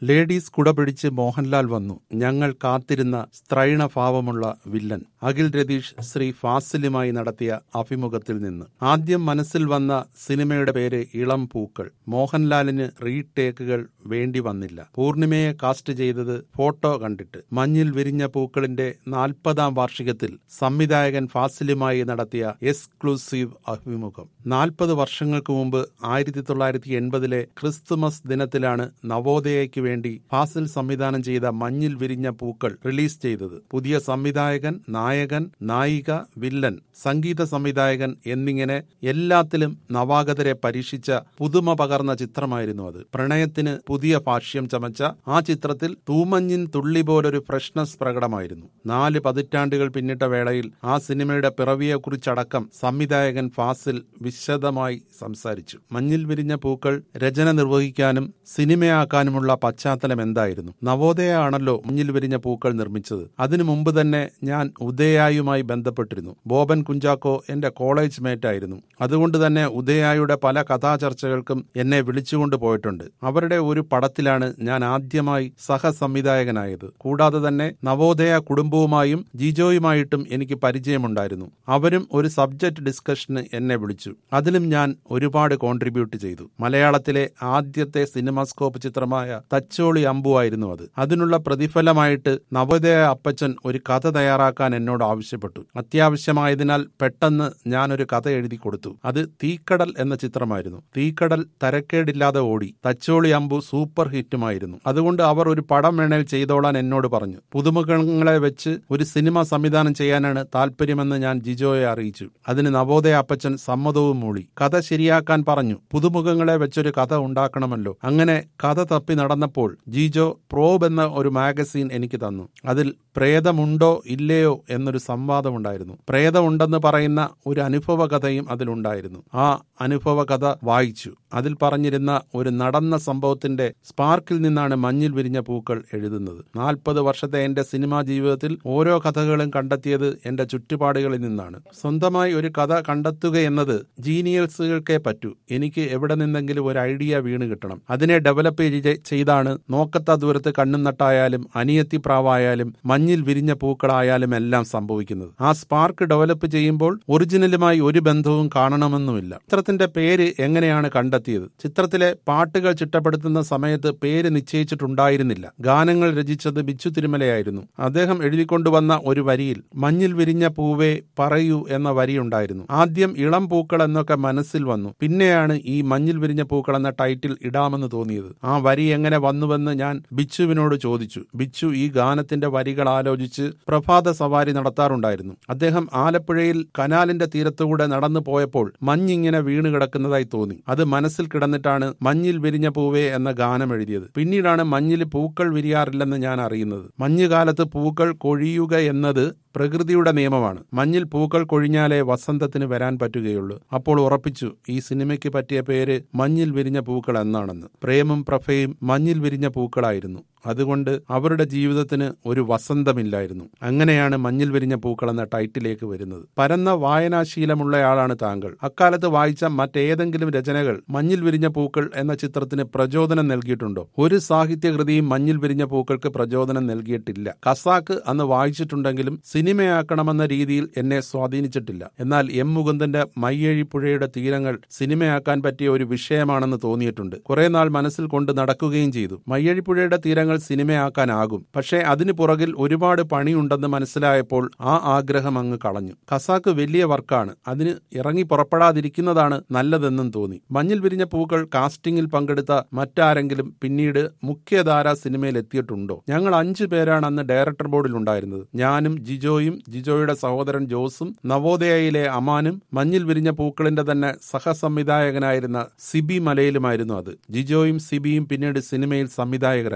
ladies കുടപിടിച്ച് Mohanlal വന്നു ഞങ്ങൾ കാത്തിരുന്ന സ്ത്രൈണഭാവമുള്ള വില്ലൻ അഖിൽ രതീഷ് ശ്രീ ഫാസിലുമായി നടത്തിയ അഭിമുഖത്തിൽ നിന്ന് ആദ്യം മനസ്സിൽ വന്ന സിനിമയുടെ പേര് ഇളം പൂക്കൾ മോഹൻലാലിന് റീടേക്കുകൾ വേണ്ടി വന്നില്ല പൂർണിമയെ കാസ്റ്റ് ചെയ്തത് ഫോട്ടോ കണ്ടിട്ട് മഞ്ഞിൽ വിരിഞ്ഞ പൂക്കളിന്റെ നാൽപ്പതാം വാർഷികത്തിൽ സംവിധായകൻ ഫാസിലുമായി നടത്തിയ എക്സ്ക്ലൂസീവ് അഭിമുഖം നാൽപ്പത് വർഷങ്ങൾക്ക് മുമ്പ് ആയിരത്തി തൊള്ളായിരത്തി എൺപതിലെ ക്രിസ്തുമസ് ദിനത്തിലാണ് നവോദയയ്ക്ക് വേണ്ടി ഫാസിൽ സംവിധാനം ചെയ്ത മഞ്ഞിൽ വിരിഞ്ഞ പൂക്കൾ റിലീസ് ചെയ്തത് പുതിയ സംവിധായകൻ നായകൻ നായിക വില്ലൻ സംഗീത സംവിധായകൻ എന്നിങ്ങനെ എല്ലാത്തിലും നവാഗതരെ പരീക്ഷിച്ച പുതുമ പകർന്ന ചിത്രമായിരുന്നു അത് പ്രണയത്തിന് പുതിയ ഭാഷ്യം ചമച്ച ആ ചിത്രത്തിൽ തൂമഞ്ഞിൻ തുള്ളി പോലൊരു ഫ്രഷ്നസ് പ്രകടമായിരുന്നു നാല് പതിറ്റാണ്ടുകൾ പിന്നിട്ട വേളയിൽ ആ സിനിമയുടെ പിറവിയെക്കുറിച്ചടക്കം സംവിധായകൻ ഫാസിൽ വിശദമായി സംസാരിച്ചു മഞ്ഞിൽ വിരിഞ്ഞ പൂക്കൾ രചന നിർവഹിക്കാനും സിനിമയാക്കാനുമുള്ള പശ്ചാത്തലം എന്തായിരുന്നു നവോദയ ആണല്ലോ മഞ്ഞിൽ വിരിഞ്ഞ പൂക്കൾ നിർമ്മിച്ചത് അതിനു മുമ്പ് തന്നെ ഞാൻ ഉദയായുമായി ബന്ധപ്പെട്ടിരുന്നു ബോബൻ കുഞ്ചാക്കോ എന്റെ കോളേജ് മേറ്റ് ആയിരുന്നു അതുകൊണ്ട് തന്നെ ഉദയായുടെ പല കഥാചർച്ചകൾക്കും എന്നെ വിളിച്ചുകൊണ്ട് പോയിട്ടുണ്ട് അവരുടെ ഒരു പടത്തിലാണ് ഞാൻ ആദ്യമായി സഹസംവിധായകനായത് കൂടാതെ തന്നെ നവോദയ കുടുംബവുമായും ജിജോയുമായിട്ടും എനിക്ക് പരിചയമുണ്ടായിരുന്നു അവരും ഒരു സബ്ജക്ട് ഡിസ്കഷന് എന്നെ വിളിച്ചു അതിലും ഞാൻ ഒരുപാട് കോൺട്രിബ്യൂട്ട് ചെയ്തു മലയാളത്തിലെ ആദ്യത്തെ സിനിമാസ്കോപ്പ് ചിത്രമായ തച്ചോളി അമ്പു ആയിരുന്നു അത് അതിനുള്ള പ്രതിഫലമായിട്ട് നവോദയ അപ്പച്ചൻ ഒരു കഥ തയ്യാറാക്കാൻ എന്നോട് ആവശ്യപ്പെട്ടു അത്യാവശ്യമായതിനാൽ പെട്ടെന്ന് ഞാനൊരു കഥ എഴുതി കൊടുത്തു അത് തീക്കടൽ എന്ന ചിത്രമായിരുന്നു തീക്കടൽ തരക്കേടില്ലാതെ ഓടി തച്ചോളി അമ്പു സൂപ്പർ ഹിറ്റുമായിരുന്നു അതുകൊണ്ട് അവർ ഒരു പടം വേണേൽ ചെയ്തോളാൻ എന്നോട് പറഞ്ഞു പുതുമുഖങ്ങളെ വെച്ച് ഒരു സിനിമ സംവിധാനം ചെയ്യാനാണ് താല്പര്യമെന്ന് ഞാൻ ജിജോയെ അറിയിച്ചു അതിന് നവോദയ അപ്പച്ചൻ സമ്മതവും മൂളി കഥ ശരിയാക്കാൻ പറഞ്ഞു പുതുമുഖങ്ങളെ വെച്ചൊരു കഥ ഉണ്ടാക്കണമല്ലോ അങ്ങനെ കഥ തപ്പി നടന്നപ്പോൾ ജിജോ പ്രോബ് എന്ന ഒരു മാഗസീൻ എനിക്ക് തന്നു അതിൽ പ്രേതമുണ്ടോ ഇല്ലയോ എന്നൊരു സംവാദമുണ്ടായിരുന്നു പ്രേതമുണ്ടെന്ന് പറയുന്ന ഒരു അനുഭവ കഥയും അതിലുണ്ടായിരുന്നു ആ അനുഭവ കഥ വായിച്ചു അതിൽ പറഞ്ഞിരുന്ന ഒരു നടന്ന സംഭവത്തിന്റെ സ്പാർക്കിൽ നിന്നാണ് മഞ്ഞിൽ വിരിഞ്ഞ പൂക്കൾ എഴുതുന്നത് നാൽപ്പത് വർഷത്തെ എന്റെ സിനിമാ ജീവിതത്തിൽ ഓരോ കഥകളും കണ്ടെത്തിയത് എന്റെ ചുറ്റുപാടുകളിൽ നിന്നാണ് സ്വന്തമായി ഒരു കഥ കണ്ടെത്തുക എന്നത് ജീനിയൽസുകൾക്കേ പറ്റൂ എനിക്ക് എവിടെ നിന്നെങ്കിലും ഒരു ഐഡിയ വീണ് കിട്ടണം അതിനെ ഡെവലപ്പ് ചെയ്താണ് നോക്കത്ത ദൂരത്ത് കണ്ണും നട്ടായാലും അനിയത്തി പ്രാവായാലും മഞ്ഞിൽ വിരിഞ്ഞ പൂക്കളായാലും എല്ലാം സംഭവിക്കുന്നത് ആ സ്പാർക്ക് ഡെവലപ്പ് ചെയ്യുമ്പോൾ ഒറിജിനലുമായി ഒരു ബന്ധവും കാണണമെന്നുമില്ല ചിത്രത്തിന്റെ പേര് എങ്ങനെയാണ് കണ്ടെത്തിയത് ചിത്രത്തിലെ പാട്ടുകൾ ചിട്ടപ്പെടുത്തുന്ന സമയത്ത് പേര് നിശ്ചയിച്ചിട്ടുണ്ടായിരുന്നില്ല ഗാനങ്ങൾ രചിച്ചത് ബിച്ചു തിരുമലയായിരുന്നു അദ്ദേഹം എഴുതിക്കൊണ്ടുവന്ന ഒരു വരിയിൽ മഞ്ഞിൽ വിരിഞ്ഞ പൂവേ പറയൂ എന്ന വരിയുണ്ടായിരുന്നു ആദ്യം ഇളം പൂക്കൾ എന്നൊക്കെ മനസ്സിൽ വന്നു പിന്നെയാണ് ഈ മഞ്ഞിൽ വിരിഞ്ഞ പൂക്കൾ എന്ന ടൈറ്റിൽ ഇടാമെന്ന് തോന്നിയത് ആ വരി എങ്ങനെ വന്നുവെന്ന് ഞാൻ ബിച്ചുവിനോട് ചോദിച്ചു ബിച്ചു ഈ ഗാനത്തിന്റെ വരികൾ ആലോചിച്ച് പ്രഭാത സവാരി നടത്താറുണ്ടായിരുന്നു അദ്ദേഹം ആലപ്പുഴയിൽ കനാലിന്റെ തീരത്തുകൂടെ നടന്നു പോയപ്പോൾ മഞ്ഞിങ്ങനെ വീണ് കിടക്കുന്നതായി തോന്നി അത് മനസ്സിൽ കിടന്നിട്ടാണ് മഞ്ഞിൽ വിരിഞ്ഞ പൂവേ എന്ന ഗാനം എഴുതിയത് പിന്നീടാണ് മഞ്ഞിൽ പൂക്കൾ വിരിയാറില്ലെന്ന് ഞാൻ അറിയുന്നത് മഞ്ഞുകാലത്ത് പൂക്കൾ കൊഴിയുക എന്നത് പ്രകൃതിയുടെ നിയമമാണ് മഞ്ഞിൽ പൂക്കൾ കൊഴിഞ്ഞാലേ വസന്തത്തിന് വരാൻ പറ്റുകയുള്ളൂ അപ്പോൾ ഉറപ്പിച്ചു ഈ സിനിമയ്ക്ക് പറ്റിയ പേര് മഞ്ഞിൽ വിരിഞ്ഞ പൂക്കൾ എന്നാണെന്ന് പ്രേമും പ്രഭയും മഞ്ഞിൽ വിരിഞ്ഞ പൂക്കളായിരുന്നു അതുകൊണ്ട് അവരുടെ ജീവിതത്തിന് ഒരു വസന്തമില്ലായിരുന്നു അങ്ങനെയാണ് മഞ്ഞിൽ വിരിഞ്ഞ പൂക്കൾ എന്ന ടൈറ്റിലേക്ക് വരുന്നത് പരന്ന വായനാശീലമുള്ളയാളാണ് താങ്കൾ അക്കാലത്ത് വായിച്ച മറ്റേതെങ്കിലും രചനകൾ മഞ്ഞിൽ വിരിഞ്ഞ പൂക്കൾ എന്ന ചിത്രത്തിന് പ്രചോദനം നൽകിയിട്ടുണ്ടോ ഒരു സാഹിത്യകൃതിയും മഞ്ഞിൽ വിരിഞ്ഞ പൂക്കൾക്ക് പ്രചോദനം നൽകിയിട്ടില്ല കസാക്ക് അന്ന് വായിച്ചിട്ടുണ്ടെങ്കിലും സിനിമയാക്കണമെന്ന രീതിയിൽ എന്നെ സ്വാധീനിച്ചിട്ടില്ല എന്നാൽ എം മുകുന്ദന്റെ മയ്യഴിപ്പുഴയുടെ തീരങ്ങൾ സിനിമയാക്കാൻ പറ്റിയ ഒരു വിഷയമാണെന്ന് തോന്നിയിട്ടുണ്ട് കുറെ നാൾ മനസ്സിൽ കൊണ്ട് നടക്കുകയും ചെയ്തു മയ്യഴിപ്പുഴയുടെ തീരങ്ങൾ സിനിമയാക്കാനാകും പക്ഷേ അതിനു പുറകിൽ ഒരുപാട് പണിയുണ്ടെന്ന് മനസ്സിലായപ്പോൾ ആ ആഗ്രഹം അങ്ങ് കളഞ്ഞു ഖസാക്ക് വലിയ വർക്കാണ് അതിന് ഇറങ്ങി പുറപ്പെടാതിരിക്കുന്നതാണ് നല്ലതെന്നും തോന്നി മഞ്ഞിൽ വിരിഞ്ഞ പൂക്കൾ കാസ്റ്റിംഗിൽ പങ്കെടുത്ത മറ്റാരെങ്കിലും പിന്നീട് മുഖ്യധാര സിനിമയിൽ എത്തിയിട്ടുണ്ടോ ഞങ്ങൾ അഞ്ചു പേരാണ് അന്ന് ഡയറക്ടർ ബോർഡിൽ ഉണ്ടായിരുന്നത് ഞാനും ജിജോയും ജിജോയുടെ സഹോദരൻ ജോസും നവോദയയിലെ അമാനും മഞ്ഞിൽ വിരിഞ്ഞ പൂക്കളിന്റെ തന്നെ സഹസംവിധായകനായിരുന്ന സിബി മലയിലുമായിരുന്നു അത് ജിജോയും സിബിയും പിന്നീട് സിനിമയിൽ സംവിധായകരായി ഈ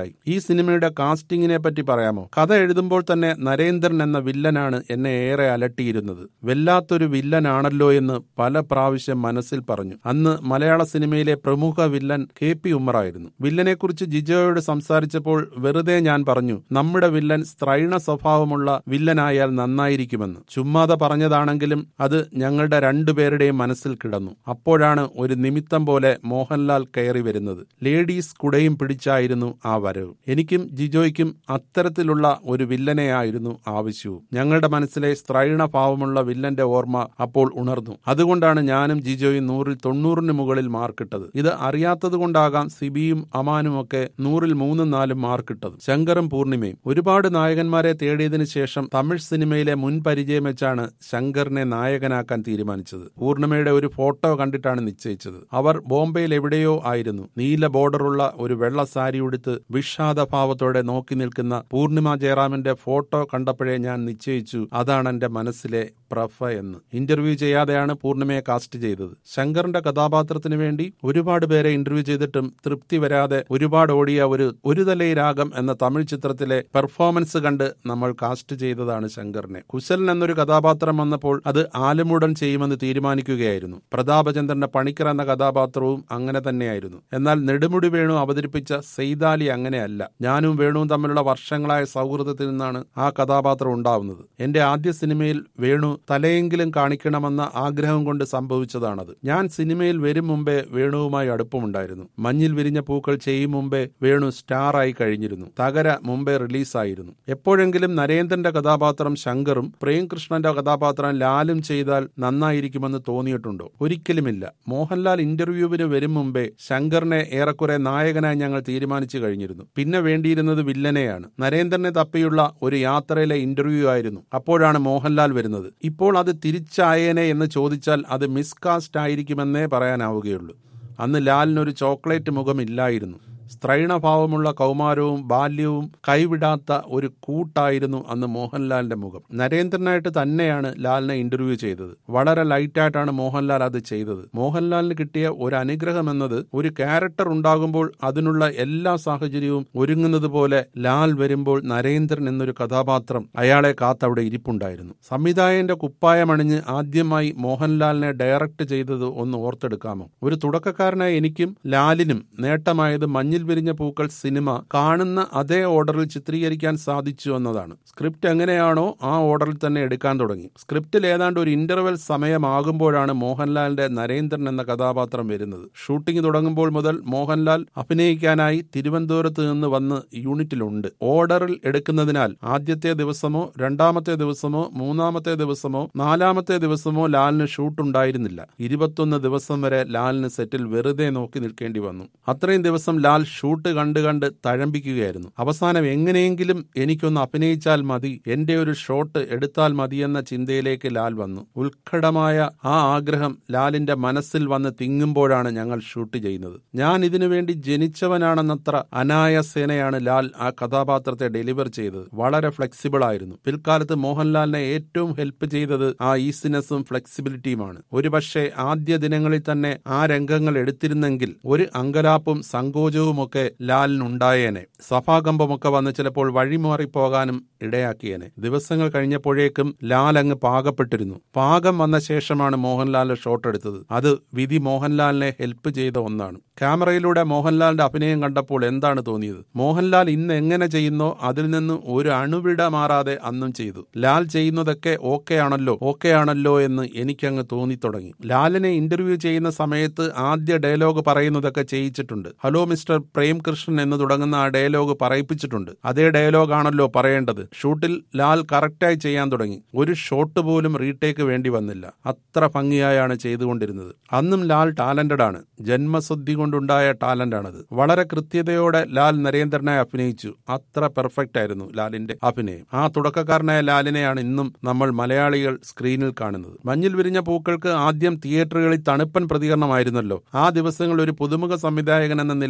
സിനിമയുടെ കാസ്റ്റിംഗിനെ പറ്റി പറയാമോ കഥ എഴുതുമ്പോൾ തന്നെ നരേന്ദ്രൻ എന്ന വില്ലനാണ് എന്നെ ഏറെ അലട്ടിയിരുന്നത് വല്ലാത്തൊരു വില്ലനാണല്ലോ എന്ന് പല പ്രാവശ്യം മനസ്സിൽ പറഞ്ഞു അന്ന് മലയാള സിനിമയിലെ പ്രമുഖ വില്ലൻ കെ പി ഉമ്മറായിരുന്നു വില്ലനെക്കുറിച്ച് ജിജോയോട് സംസാരിച്ചപ്പോൾ വെറുതെ ഞാൻ പറഞ്ഞു നമ്മുടെ വില്ലൻ സ്ത്രൈണ സ്വഭാവമുള്ള വില്ലനായാൽ നന്നായിരിക്കുമെന്ന് ചുമ്മാതെ പറഞ്ഞതാണെങ്കിലും അത് ഞങ്ങളുടെ രണ്ടുപേരുടെയും മനസ്സിൽ കിടന്നു അപ്പോഴാണ് ഒരു നിമിത്തം പോലെ മോഹൻലാൽ കയറി വരുന്നത് ലേഡീസ് കുടയും പിടിച്ചായിരുന്നു ആ വരവ് എനിക്കും ജിജോയ്ക്കും അത്തരത്തിലുള്ള ഒരു വില്ലനെയായിരുന്നു ആവശ്യവും ഞങ്ങളുടെ മനസ്സിലെ സ്ത്രൈണ ഭാവമുള്ള വില്ലന്റെ ഓർമ്മ അപ്പോൾ ഉണർന്നു അതുകൊണ്ടാണ് ഞാനും ജിജോയും നൂറിൽ തൊണ്ണൂറിന് മുകളിൽ മാർക്കിട്ടത് ഇത് അറിയാത്തത് കൊണ്ടാകാം സിബിയും അമാനും ഒക്കെ നൂറിൽ മൂന്നും നാലും മാർക്കിട്ടത് ശങ്കറും പൂർണിമയും ഒരുപാട് നായകന്മാരെ തേടിയതിനു ശേഷം തമിഴ് സിനിമയിലെ മുൻ പരിചയം വെച്ചാണ് ശങ്കറിനെ നായകനാക്കാൻ തീരുമാനിച്ചത് പൂർണിമയുടെ ഒരു ഫോട്ടോ കണ്ടിട്ടാണ് നിശ്ചയിച്ചത് അവർ ബോംബെയിൽ എവിടെയോ ആയിരുന്നു നീല ബോർഡറുള്ള ഒരു വെള്ള സാരി ഉടുത്ത് വിഷാദ ഭാവത്തോടെ നോക്കി നിൽക്കുന്ന പൂർണിമ ജയറാമിന്റെ ഫോട്ടോ കണ്ടപ്പോഴേ ഞാൻ നിശ്ചയിച്ചു അതാണ് എന്റെ മനസ്സിലെ പ്രഫ എന്ന് ഇന്റർവ്യൂ ചെയ്യാതെയാണ് പൂർണിമയെ കാസ്റ്റ് ചെയ്തത് ശങ്കറിന്റെ കഥാപാത്രത്തിന് വേണ്ടി ഒരുപാട് പേരെ ഇന്റർവ്യൂ ചെയ്തിട്ടും തൃപ്തി വരാതെ ഒരുപാട് ഓടിയ ഒരു ഒരു തലൈ രാഗം എന്ന തമിഴ് ചിത്രത്തിലെ പെർഫോമൻസ് കണ്ട് നമ്മൾ കാസ്റ്റ് ചെയ്തതാണ് ശങ്കറിനെ കുശലൻ എന്നൊരു കഥാപാത്രം വന്നപ്പോൾ അത് ആലുമുടൻ ചെയ്യുമെന്ന് തീരുമാനിക്കുകയായിരുന്നു പ്രതാപചന്ദ്രന്റെ പണിക്കർ എന്ന കഥാപാത്രവും അങ്ങനെ തന്നെയായിരുന്നു എന്നാൽ നെടുമുടി വേണു അവതരിപ്പിച്ച സെയ്താലി അങ്ങനെയല്ല ഞാനും വേണുവും തമ്മിലുള്ള വർഷങ്ങളായ സൗഹൃദത്തിൽ നിന്നാണ് ആ കഥാപാത്രം ഉണ്ടാവുന്നത് എന്റെ ആദ്യ സിനിമയിൽ വേണു തലയെങ്കിലും കാണിക്കണമെന്ന ആഗ്രഹം കൊണ്ട് സംഭവിച്ചതാണത് ഞാൻ സിനിമയിൽ വരും മുമ്പേ വേണുവുമായി അടുപ്പമുണ്ടായിരുന്നു മഞ്ഞിൽ വിരിഞ്ഞ പൂക്കൾ ചെയ്യും മുമ്പേ വേണു സ്റ്റാറായി കഴിഞ്ഞിരുന്നു തകര മുമ്പേ റിലീസായിരുന്നു എപ്പോഴെങ്കിലും നരേന്ദ്രന്റെ കഥാപാത്രം ശങ്കറും പ്രേംകൃഷ്ണന്റെ കഥാപാത്രം ലാലും ചെയ്താൽ നന്നായിരിക്കുമെന്ന് തോന്നിയിട്ടുണ്ടോ ഒരിക്കലുമില്ല മോഹൻലാൽ ഇന്റർവ്യൂവിന് വരും മുമ്പേ ശങ്കറിനെ ഏറെക്കുറെ നായകനായി ഞങ്ങൾ തീരുമാനിച്ചു കഴിഞ്ഞിരുന്നു പിന്നെ വേണ്ടിയിരുന്നത് വില്ലനെയാണ് നരേന്ദ്രനെ തപ്പിയുള്ള ഒരു യാത്രയിലെ ഇന്റർവ്യൂ ആയിരുന്നു അപ്പോഴാണ് മോഹൻലാൽ വരുന്നത് ഇപ്പോൾ അത് തിരിച്ചായേനെ എന്ന് ചോദിച്ചാൽ അത് മിസ്കാസ്റ്റ് ആയിരിക്കുമെന്നേ പറയാനാവുകയുള്ളൂ അന്ന് ലാലിനൊരു ചോക്ലേറ്റ് മുഖമില്ലായിരുന്നു സ്ത്രൈണഭാവമുള്ള കൗമാരവും ബാല്യവും കൈവിടാത്ത ഒരു കൂട്ടായിരുന്നു അന്ന് മോഹൻലാലിന്റെ മുഖം നരേന്ദ്രനായിട്ട് തന്നെയാണ് ലാലിനെ ഇന്റർവ്യൂ ചെയ്തത് വളരെ ലൈറ്റായിട്ടാണ് മോഹൻലാൽ അത് ചെയ്തത് മോഹൻലാലിന് കിട്ടിയ ഒരു അനുഗ്രഹം എന്നത് ഒരു ക്യാരക്ടർ ഉണ്ടാകുമ്പോൾ അതിനുള്ള എല്ലാ സാഹചര്യവും ഒരുങ്ങുന്നത് പോലെ ലാൽ വരുമ്പോൾ നരേന്ദ്രൻ എന്നൊരു കഥാപാത്രം അയാളെ കാത്തവിടെ ഇരിപ്പുണ്ടായിരുന്നു സംവിധായകന്റെ കുപ്പായമണിഞ്ഞ് ആദ്യമായി മോഹൻലാലിനെ ഡയറക്റ്റ് ചെയ്തത് ഒന്ന് ഓർത്തെടുക്കാമോ ഒരു തുടക്കക്കാരനായ എനിക്കും ലാലിനും നേട്ടമായത് മഞ്ഞിൽ വിരിഞ്ഞ പൂക്കൾ സിനിമ കാണുന്ന അതേ ഓർഡറിൽ ചിത്രീകരിക്കാൻ സാധിച്ചു എന്നതാണ് സ്ക്രിപ്റ്റ് എങ്ങനെയാണോ ആ ഓർഡറിൽ തന്നെ എടുക്കാൻ തുടങ്ങി സ്ക്രിപ്റ്റിൽ ഏതാണ്ട് ഒരു ഇന്റർവെൽ സമയമാകുമ്പോഴാണ് മോഹൻലാലിന്റെ നരേന്ദ്രൻ എന്ന കഥാപാത്രം വരുന്നത് ഷൂട്ടിംഗ് തുടങ്ങുമ്പോൾ മുതൽ മോഹൻലാൽ അഭിനയിക്കാനായി തിരുവനന്തപുരത്ത് നിന്ന് വന്ന് യൂണിറ്റിലുണ്ട് ഓർഡറിൽ എടുക്കുന്നതിനാൽ ആദ്യത്തെ ദിവസമോ രണ്ടാമത്തെ ദിവസമോ മൂന്നാമത്തെ ദിവസമോ നാലാമത്തെ ദിവസമോ ലാലിന് ഷൂട്ട് ഉണ്ടായിരുന്നില്ല ഇരുപത്തൊന്ന് ദിവസം വരെ ലാലിന് സെറ്റിൽ വെറുതെ നോക്കി നിൽക്കേണ്ടി വന്നു അത്രയും ദിവസം ലാൽ ഷൂട്ട് കണ്ട് കണ്ട് തഴമ്പിക്കുകയായിരുന്നു അവസാനം എങ്ങനെയെങ്കിലും എനിക്കൊന്ന് അഭിനയിച്ചാൽ മതി എന്റെ ഒരു ഷോട്ട് എടുത്താൽ മതിയെന്ന ചിന്തയിലേക്ക് ലാൽ വന്നു ഉത്കടമായ ആ ആഗ്രഹം ലാലിന്റെ മനസ്സിൽ വന്ന് തിങ്ങുമ്പോഴാണ് ഞങ്ങൾ ഷൂട്ട് ചെയ്യുന്നത് ഞാൻ ഇതിനു വേണ്ടി ജനിച്ചവനാണെന്നത്ര അനായസേനയാണ് ലാൽ ആ കഥാപാത്രത്തെ ഡെലിവർ ചെയ്തത് വളരെ ഫ്ലെക്സിബിൾ ആയിരുന്നു പിൽക്കാലത്ത് മോഹൻലാലിനെ ഏറ്റവും ഹെൽപ്പ് ചെയ്തത് ആ ഈസിനെസ്സും ഫ്ലെക്സിബിലിറ്റിയുമാണ് ഒരുപക്ഷെ ആദ്യ ദിനങ്ങളിൽ തന്നെ ആ രംഗങ്ങൾ എടുത്തിരുന്നെങ്കിൽ ഒരു അങ്കലാപ്പും സങ്കോചവുമൊക്കെ ലാലിനുണ്ടായേനെ സഭാകമ്പമൊക്കെ വന്ന് ചിലപ്പോൾ വഴിമാറിപ്പോകാനും ഇടയാക്കിയേനെ ദിവസങ്ങൾ കഴിഞ്ഞപ്പോഴേക്കും ലാൽ അങ്ങ് പാകപ്പെട്ടിരുന്നു പാകം വന്ന ശേഷമാണ് മോഹൻലാൽ ഷോട്ട് എടുത്തത് അത് വിധി മോഹൻലാലിനെ ഹെൽപ്പ് ചെയ്ത ഒന്നാണ് ക്യാമറയിലൂടെ മോഹൻലാലിന്റെ അഭിനയം കണ്ടപ്പോൾ എന്താണ് തോന്നിയത് മോഹൻലാൽ ഇന്ന് എങ്ങനെ ചെയ്യുന്നോ അതിൽ നിന്ന് ഒരു അണുവിട മാറാതെ അന്നും ചെയ്തു ലാൽ ചെയ്യുന്നതൊക്കെ ഓക്കെ ആണല്ലോ ഓക്കെ ആണല്ലോ എന്ന് എനിക്കങ്ങ് തോന്നിത്തുടങ്ങി ലാലിനെ ഇന്റർവ്യൂ ചെയ്യുന്ന സമയത്ത് ആദ്യ ഡയലോഗ് പറയുന്നതൊക്കെ ചെയ്യിച്ചിട്ടുണ്ട് ഹലോ മിസ്റ്റർ പ്രേം കൃഷ്ണൻ എന്ന് തുടങ്ങുന്ന ആ ഡയലോഗ് പറയിപ്പിച്ചിട്ടുണ്ട് അതേ ഡയലോഗ് ആണല്ലോ പറയേണ്ടത് ഷൂട്ടിൽ ലാൽ കറക്റ്റായി ചെയ്യാൻ തുടങ്ങി ഒരു ഷോട്ട് പോലും റീടേക്ക് വേണ്ടി വന്നില്ല അത്ര ഭംഗിയായാണ് ചെയ്തുകൊണ്ടിരുന്നത് അന്നും ലാൽ ടാലന്റഡ് ആണ് ജന്മശുദ്ധി കൊണ്ടുണ്ടായ ടാലന്റ് ആണത് വളരെ കൃത്യതയോടെ ലാൽ നരേന്ദ്രനെ അഭിനയിച്ചു അത്ര പെർഫെക്റ്റ് ആയിരുന്നു ലാലിന്റെ അഭിനയം ആ തുടക്കക്കാരനായ ലാലിനെയാണ് ഇന്നും നമ്മൾ മലയാളികൾ സ്ക്രീനിൽ കാണുന്നത് മഞ്ഞിൽ വിരിഞ്ഞ പൂക്കൾക്ക് ആദ്യം തിയേറ്ററുകളിൽ തണുപ്പൻ പ്രതികരണമായിരുന്നല്ലോ ആ ദിവസങ്ങൾ ഒരു പുതുമുഖ സംവിധായകൻ എന്ന നിലയിൽ മനസ്സിൽ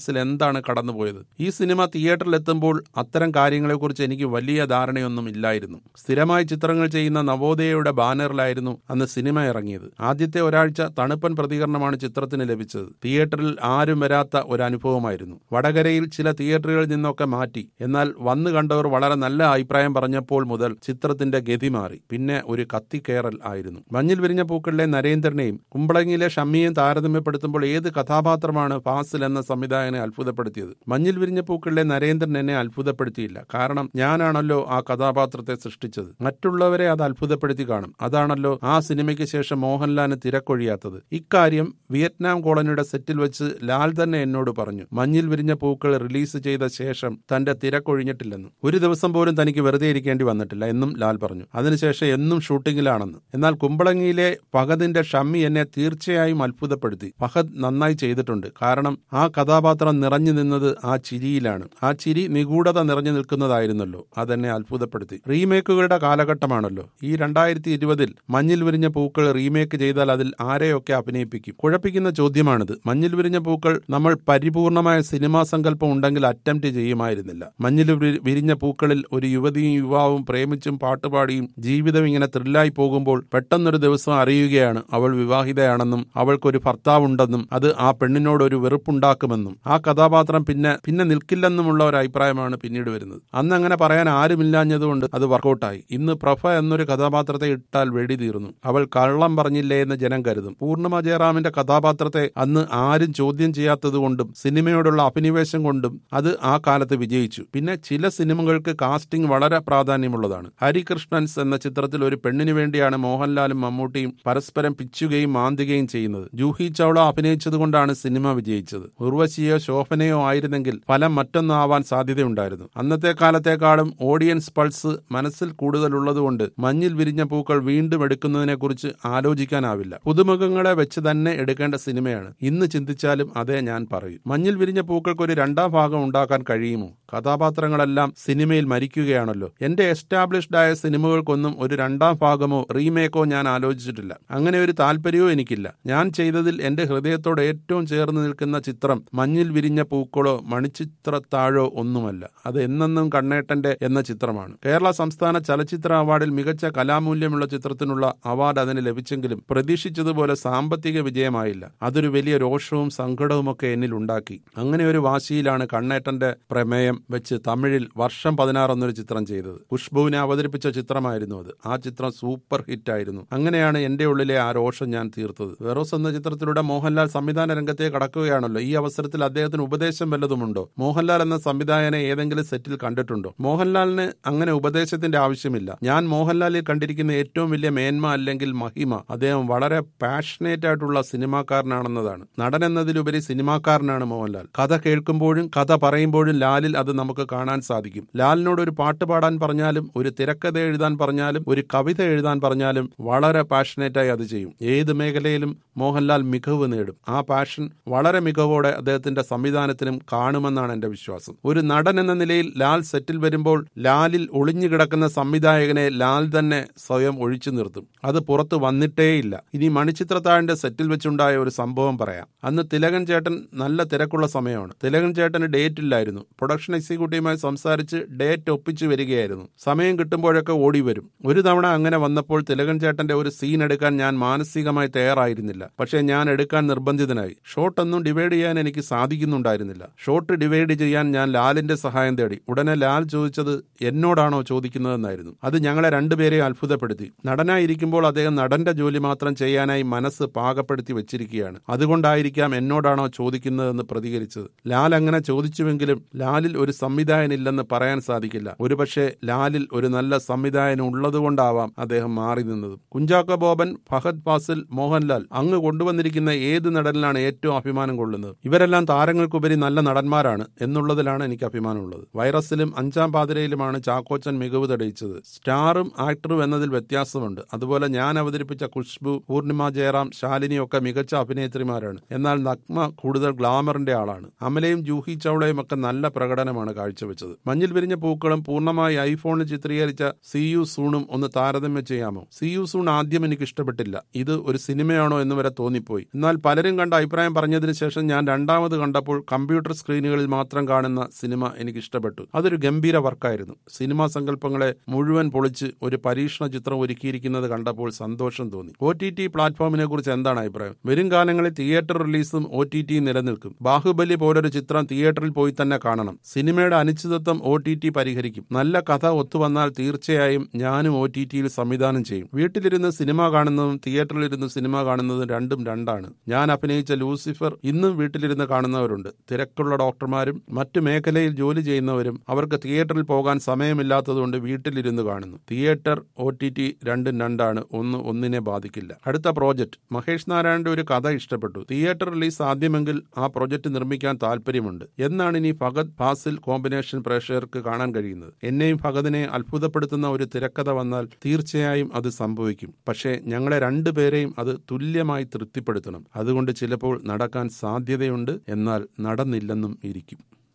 മനസ്സിൽ എന്താണ് കടന്നുപോയത് ഈ സിനിമ തിയേറ്ററിൽ എത്തുമ്പോൾ അത്തരം കാര്യങ്ങളെക്കുറിച്ച് എനിക്ക് വലിയ ധാരണയൊന്നും ഇല്ലായിരുന്നു സ്ഥിരമായി ചിത്രങ്ങൾ ചെയ്യുന്ന നവോദയയുടെ ബാനറിലായിരുന്നു അന്ന് സിനിമ ഇറങ്ങിയത് ആദ്യത്തെ ഒരാഴ്ച തണുപ്പൻ പ്രതികരണമാണ് ചിത്രത്തിന് ലഭിച്ചത് തിയേറ്ററിൽ ആരും വരാത്ത ഒരു അനുഭവമായിരുന്നു വടകരയിൽ ചില തിയേറ്ററുകളിൽ നിന്നൊക്കെ മാറ്റി എന്നാൽ വന്നു കണ്ടവർ വളരെ നല്ല അഭിപ്രായം പറഞ്ഞപ്പോൾ മുതൽ ചിത്രത്തിന്റെ ഗതി മാറി പിന്നെ ഒരു കത്തിക്കേറൽ ആയിരുന്നു മഞ്ഞിൽ വിരിഞ്ഞ പൂക്കളിലെ നരേന്ദ്രനെയും കുമ്പളങ്ങിയിലെ ഷമ്മിയെയും താരതമ്യപ്പെടുത്തുമ്പോൾ ഏത് കഥാപാത്രമാണ് ഫാസിൽ എന്ന സംവിധായകനെ അത്ഭുതപ്പെടുത്തിയത് മഞ്ഞിൽ വിരിഞ്ഞ പൂക്കളിലെ നരേന്ദ്രൻ എന്നെ അത്ഭുതപ്പെടുത്തിയില്ല കാരണം ഞാനാണല്ലോ ആ കഥാപാത്രത്തെ സൃഷ്ടിച്ചത് മറ്റുള്ളവരെ അത് അത്ഭുതപ്പെടുത്തി കാണും അതാണല്ലോ ആ സിനിമയ്ക്ക് ശേഷം മോഹൻലാലിന് തിരക്കൊഴിയാത്തത് ഇക്കാര്യം വിയറ്റ്നാം കോളനിയുടെ സെറ്റിൽ വെച്ച് ലാൽ തന്നെ എന്നോട് പറഞ്ഞു മഞ്ഞിൽ വിരിഞ്ഞ പൂക്കൾ റിലീസ് ചെയ്ത ശേഷം തന്റെ തിരക്കൊഴിഞ്ഞിട്ടില്ലെന്ന് ഒരു ദിവസം പോലും തനിക്ക് വെറുതെ ഇരിക്കേണ്ടി വന്നിട്ടില്ല എന്നും ലാൽ പറഞ്ഞു അതിനുശേഷം എന്നും ഷൂട്ടിങ്ങിലാണെന്ന് എന്നാൽ കുമ്പളങ്ങിയിലെ ഫഹദിന്റെ ഷമ്മി എന്നെ തീർച്ചയായും അത്ഭുതപ്പെടുത്തി ഫഹദ് നന്നായി ചെയ്തിട്ടുണ്ട് കാരണം ആ കഥാപാത്രം നിറഞ്ഞു നിന്നത് ആ ചിരിയിലാണ് ആ ചിരി നിഗൂഢത നിറഞ്ഞു നിൽക്കുന്നതായിരുന്നല്ലോ അതെന്നെ അത്ഭുതപ്പെടുത്തി റീമേക്കുകളുടെ കാലഘട്ടമാണല്ലോ ഈ രണ്ടായിരത്തി ഇരുപതിൽ മഞ്ഞിൽ വിരിഞ്ഞ പൂക്കൾ റീമേക്ക് ചെയ്താൽ അതിൽ ആരെയൊക്കെ അഭിനയിപ്പിക്കും കുഴപ്പിക്കുന്ന ചോദ്യമാണിത് മഞ്ഞിൽ വിരിഞ്ഞ പൂക്കൾ നമ്മൾ പരിപൂർണമായ സിനിമാ സങ്കല്പം ഉണ്ടെങ്കിൽ അറ്റംപ്റ്റ് ചെയ്യുമായിരുന്നില്ല മഞ്ഞിൽ വിരി- വിരിഞ്ഞ പൂക്കളിൽ ഒരു യുവതിയും യുവാവും പ്രേമിച്ചും പാട്ടുപാടിയും ജീവിതം ഇങ്ങനെ ത്രില്ലായി പോകുമ്പോൾ പെട്ടെന്നൊരു ദിവസം അറിയുകയാണ് അവൾ വിവാഹിതയാണെന്നും അവൾക്കൊരു ഭർത്താവുണ്ടെന്നും അത് ആ പെണ്ണിനോട് ഒരു വെറുപ്പുണ്ടാക്കുമെന്നും ആ കഥാപാത്രം പിന്നെ പിന്നെ നിൽക്കില്ലെന്നുമുള്ള ഒരു അഭിപ്രായമാണ് പിന്നീട് വരുന്നത് അന്ന് അങ്ങനെ പറയാൻ ആരുമില്ലാഞ്ഞതുകൊണ്ട് അത് വർക്കൗട്ടായി ഇന്ന് പ്രഭ എന്നൊരു കഥാപാത്രത്തെ ഇട്ടാൽ വെടി തീർന്നു അവൾ കള്ളം പറഞ്ഞില്ലേ എന്ന് ജനം കരുതും പൂർണ്ണമ ജയറാമിന്റെ കഥാപാത്രത്തെ അന്ന് ആരും ചോദ്യം ചെയ്യാത്തതുകൊണ്ടും സിനിമയോടുള്ള അഭിനിവേശം കൊണ്ടും അത് ആ കാലത്ത് വിജയിച്ചു പിന്നെ ചില സിനിമകൾക്ക് കാസ്റ്റിംഗ് വളരെ പ്രാധാന്യമുള്ളതാണ് ഹരികൃഷ്ണൻസ് എന്ന ചിത്രത്തിൽ ഒരു പെണ്ണിനു വേണ്ടിയാണ് മോഹൻലാലും മമ്മൂട്ടിയും പരസ്പരം പിച്ചുകയും മാന്തുകയും ചെയ്യുന്നത് ജൂഹി ചൗള അഭിനയിച്ചതുകൊണ്ടാണ് സിനിമ വിജയിച്ചത് ഉർവശിയോ ശോഭനയോ ആയിരുന്നെങ്കിൽ ഫലം മറ്റൊന്നാവാൻ സാധ്യതയുണ്ടായിരുന്നു അന്നത്തെ കാലത്തെക്കാളും ഓഡിയൻസ് പൾസ് മനസ്സിൽ കൂടുതലുള്ളതുകൊണ്ട് മഞ്ഞിൽ വിരിഞ്ഞ പൂക്കൾ വീണ്ടും എടുക്കുന്നതിനെക്കുറിച്ച് ആലോചിക്കാനാവില്ല പുതുമുഖങ്ങളെ വെച്ച് തന്നെ എടുക്കേണ്ട സിനിമയാണ് ഇന്ന് ചിന്തിച്ചാലും അതേ ഞാൻ പറയും മഞ്ഞിൽ വിരിഞ്ഞ പൂക്കൾക്ക് ഒരു രണ്ടാം ഭാഗം ഉണ്ടാക്കാൻ കഴിയുമോ കഥാപാത്രങ്ങളെല്ലാം സിനിമയിൽ മരിക്കുകയാണല്ലോ എന്റെ എസ്റ്റാബ്ലിഷ്ഡ് ആയ സിനിമകൾക്കൊന്നും ഒരു രണ്ടാം ഭാഗമോ റീമേക്കോ ഞാൻ ആലോചിച്ചിട്ടില്ല അങ്ങനെ ഒരു താല്പര്യവും എനിക്കില്ല ഞാൻ ചെയ്തതിൽ എന്റെ ഹൃദയത്തോട് ഏറ്റവും ചേർന്ന് നിൽക്കുന്ന ചിത്രം മഞ്ഞിൽ വിരിഞ്ഞ പൂക്കളോ മണിച്ചിത്രത്താഴോ ഒന്നുമല്ല അത് എന്നെന്നും കണ്ണേട്ടന്റെ എന്ന ചിത്രമാണ് കേരള സംസ്ഥാന ചലച്ചിത്ര അവാർഡിൽ മികച്ച കലാമൂല്യമുള്ള ചിത്രത്തിനുള്ള അവാർഡ് അതിന് ലഭിച്ചെങ്കിലും പ്രതീക്ഷിച്ചതുപോലെ സാമ്പത്തിക വിജയമായില്ല അതൊരു വലിയ രോഷവും സങ്കടവുമൊക്കെ എന്നിൽ ഉണ്ടാക്കി അങ്ങനെ ഒരു വാശിയിലാണ് കണ്ണേട്ടന്റെ പ്രമേയം വെച്ച് തമിഴിൽ വർഷം പതിനാറ് എന്നൊരു ചിത്രം ചെയ്തത് ഖുഷ്ബുവിനെ അവതരിപ്പിച്ച ചിത്രമായിരുന്നു അത് ആ ചിത്രം സൂപ്പർ ഹിറ്റ് ആയിരുന്നു അങ്ങനെയാണ് എന്റെ ഉള്ളിലെ ആ രോഷം ഞാൻ തീർത്തത് വെറോസ് എന്ന ചിത്രത്തിലൂടെ മോഹൻലാൽ സംവിധാന രംഗത്തെ കടക്കുകയാണല്ലോ ഈ അവസരത്തിൽ അദ്ദേഹത്തിന് ഉപദേശം വല്ലതുമുണ്ടോ മോഹൻലാൽ എന്ന സംവിധായകനെ ഏതെങ്കിലും സെറ്റിൽ കണ്ടിട്ടുണ്ടോ മോഹൻലാലിന് അങ്ങനെ ഉപദേശത്തിന്റെ ആവശ്യമില്ല ഞാൻ മോഹൻലാലിൽ കണ്ടിരിക്കുന്ന ഏറ്റവും വലിയ മേന്മ അല്ലെങ്കിൽ മഹിമ അദ്ദേഹം വളരെ പാഷനേറ്റ് ആയിട്ടുള്ള സിനിമാക്കാരനാണെന്നതാണ് നടൻ എന്നതിലുപരി സിനിമാക്കാരനാണ് മോഹൻലാൽ കഥ കേൾക്കുമ്പോഴും കഥ പറയുമ്പോഴും ലാലിൽ അത് നമുക്ക് കാണാൻ സാധിക്കും ലാലിനോട് ഒരു പാട്ട് പാടാൻ പറഞ്ഞാലും ഒരു തിരക്കഥ എഴുതാൻ പറഞ്ഞാലും ഒരു കവിത എഴുതാൻ പറഞ്ഞാലും വളരെ പാഷനേറ്റായി അത് ചെയ്യും ഏത് മേഖലയിലും മോഹൻലാൽ മികവ് നേടും ആ പാഷൻ വളരെ മികവോടെ അദ്ദേഹത്തിന്റെ സംവിധാനത്തിനും കാണുമെന്നാണ് എന്റെ വിശ്വാസം ഒരു നടൻ എന്ന നിലയിൽ ലാൽ സെറ്റിൽ വരുമ്പോൾ ലാലിൽ ഒളിഞ്ഞു കിടക്കുന്ന സംവിധായകനെ ലാൽ തന്നെ സ്വയം ഒഴിച്ചു നിർത്തും അത് പുറത്ത് വന്നിട്ടേയില്ല ഇനി മണിച്ചിത്രത്താഴിന്റെ സെറ്റിൽ വെച്ചുണ്ടായ ഒരു സംഭവം പറയാം അന്ന് തിലകൻ ചേട്ടൻ നല്ല തിരക്കുള്ള സമയമാണ് തിലകൻ ചേട്ടന് ഡേറ്റ് ഇല്ലായിരുന്നു പ്രൊഡക്ഷൻ എക്സിക്യൂട്ടീവുമായി സംസാരിച്ച് ഡേറ്റ് ഒപ്പിച്ചു വരികയായിരുന്നു സമയം കിട്ടുമ്പോഴൊക്കെ ഓടി വരും ഒരു തവണ അങ്ങനെ വന്നപ്പോൾ തിലകൻ ചേട്ടന്റെ ഒരു സീൻ എടുക്കാൻ ഞാൻ മാനസികമായി തയ്യാറായിരുന്നില്ല പക്ഷേ ഞാൻ എടുക്കാൻ നിർബന്ധിതനായി ഷോട്ട് ഒന്നും ഡിവൈഡ് ചെയ്യാൻ എനിക്ക് സാധിക്കുന്നുണ്ടായിരുന്നില്ല ഷോട്ട് ഡിവൈഡ് ചെയ്യാൻ ഞാൻ ലാലിന്റെ സഹായം തേടി ഉടനെ ലാൽ ചോദിച്ചത് എന്നോടാണോ ചോദിക്കുന്നതെന്നായിരുന്നു അത് ഞങ്ങളെ രണ്ടുപേരെയും അത്ഭുതപ്പെടുത്തി നടനായിരിക്കുമ്പോൾ അദ്ദേഹം നടന്റെ ജോലി മാത്രം ചെയ്യാനായി മനസ്സ് പാകപ്പെടുത്തി വെച്ചിരിക്കുകയാണ് അതുകൊണ്ടായിരിക്കാം എന്നോടാണോ ചോദിക്കുന്നതെന്ന് പ്രതികരിച്ചത് ലാൽ അങ്ങനെ ചോദിച്ചുവെങ്കിലും ലാലിൽ ഒരു സംവിധായകനില്ലെന്ന് പറയാൻ സാധിക്കില്ല ഒരുപക്ഷെ ലാലിൽ ഒരു നല്ല സംവിധായകൻ ഉള്ളതുകൊണ്ടാവാം അദ്ദേഹം മാറി നിന്നത് കുഞ്ചാക്കോ ബോബൻ ഫഹദ് ഫാസിൽ മോഹൻലാൽ അങ്ങ് കൊണ്ടുവന്നിരിക്കുന്ന ഏത് നടനിലാണ് ഏറ്റവും അഭിമാനം കൊള്ളുന്നത് ഇവരെല്ലാം താരങ്ങൾക്കുപരി നല്ല നടന്മാരാണ് എന്നുള്ളതിലാണ് എനിക്ക് അഭിമാനമുള്ളത് വൈറസിലും അഞ്ചാം പാതിരയിലുമാണ് ചാക്കോച്ചൻ മികവ് തെളിയിച്ചത് സ്റ്റാറും ആക്ടറും എന്നതിൽ വ്യത്യാസമുണ്ട് അതുപോലെ ഞാൻ അവതരിപ്പിച്ച ഖുഷ്ബു പൂർണിമ ജയറാം ശാലിനി ഒക്കെ മികച്ച അഭിനേത്രിമാരാണ് എന്നാൽ നഗ്മ കൂടുതൽ ഗ്ലാമറിന്റെ ആളാണ് അമലയും ജൂഹി ചൗളയും ഒക്കെ നല്ല പ്രകടനമാണ് പ്രകടനമാണ് കാഴ്ചവെച്ചത് മഞ്ഞിൽ വിരിഞ്ഞ പൂക്കളും പൂർണ്ണമായി ഐഫോണിൽ ചിത്രീകരിച്ച സി യു സൂണും ഒന്ന് താരതമ്യം ചെയ്യാമോ സി യു സൂൺ ആദ്യം എനിക്ക് ഇഷ്ടപ്പെട്ടില്ല ഇത് ഒരു സിനിമയാണോ എന്ന് വരെ തോന്നിപ്പോയി എന്നാൽ പലരും കണ്ട അഭിപ്രായം പറഞ്ഞതിന് ശേഷം ഞാൻ രണ്ടാമത് കണ്ടപ്പോൾ കമ്പ്യൂട്ടർ സ്ക്രീനുകളിൽ മാത്രം കാണുന്ന സിനിമ എനിക്ക് ഇഷ്ടപ്പെട്ടു അതൊരു ഗംഭീര വർക്കായിരുന്നു സിനിമാ സങ്കല്പങ്ങളെ മുഴുവൻ പൊളിച്ച് ഒരു പരീക്ഷണ ചിത്രം ഒരുക്കിയിരിക്കുന്നത് കണ്ടപ്പോൾ സന്തോഷം തോന്നി ഒ ടി ടി പ്ലാറ്റ്ഫോമിനെ കുറിച്ച് എന്താണ് അഭിപ്രായം വരും കാലങ്ങളിൽ തിയേറ്റർ റിലീസും ഒ ടി ടി നിലനിൽക്കും ബാഹുബലി പോലൊരു ചിത്രം തിയേറ്ററിൽ പോയി തന്നെ കാണണം സിനിമയുടെ അനിശ്ചിതത്വം ഒ ടി ടി പരിഹരിക്കും നല്ല കഥ ഒത്തുവന്നാൽ തീർച്ചയായും ഞാനും ഒ ടി ടിയിൽ സംവിധാനം ചെയ്യും വീട്ടിലിരുന്ന് സിനിമ കാണുന്നതും തിയേറ്ററിലിരുന്ന് സിനിമ കാണുന്നതും രണ്ടും രണ്ടാണ് ഞാൻ അഭിനയിച്ച ലൂസിഫർ ഇന്നും വീട്ടിലിരുന്ന് കാണുന്നവരുണ്ട് തിരക്കുള്ള ഡോക്ടർമാരും മറ്റു മേഖലയിൽ ജോലി ചെയ്യുന്നവരും അവർക്ക് തിയേറ്ററിൽ പോകാൻ സമയമില്ലാത്തതുകൊണ്ട് വീട്ടിലിരുന്ന് കാണുന്നു തിയേറ്റർ ഒ ടി ടി രണ്ടും രണ്ടാണ് ഒന്ന് ഒന്നിനെ ബാധിക്കില്ല അടുത്ത പ്രോജക്റ്റ് മഹേഷ് നാരായണന്റെ ഒരു കഥ ഇഷ്ടപ്പെട്ടു തിയേറ്റർ റിലീസ് സാധ്യമെങ്കിൽ ആ പ്രോജക്റ്റ് നിർമ്മിക്കാൻ താല്പര്യമുണ്ട് എന്നാണ് ഇനി ഫഗത് ഫാസിൽ കോമ്പിനേഷൻ പ്രേക്ഷകർക്ക് കാണാൻ കഴിയുന്നത് എന്നെയും ഫഗതിനെ അത്ഭുതപ്പെടുത്തുന്ന ഒരു തിരക്കഥ വന്നാൽ തീർച്ചയായും അത് സംഭവിക്കും പക്ഷേ ഞങ്ങളെ രണ്ടുപേരെയും അത് തുല്യമായി തൃപ്തിപ്പെടുത്തണം അതുകൊണ്ട് ചിലപ്പോൾ നടക്കാൻ സാധ്യതയുണ്ട് എന്നാൽ നടന്നില്ലെന്നും ഇരിക്കും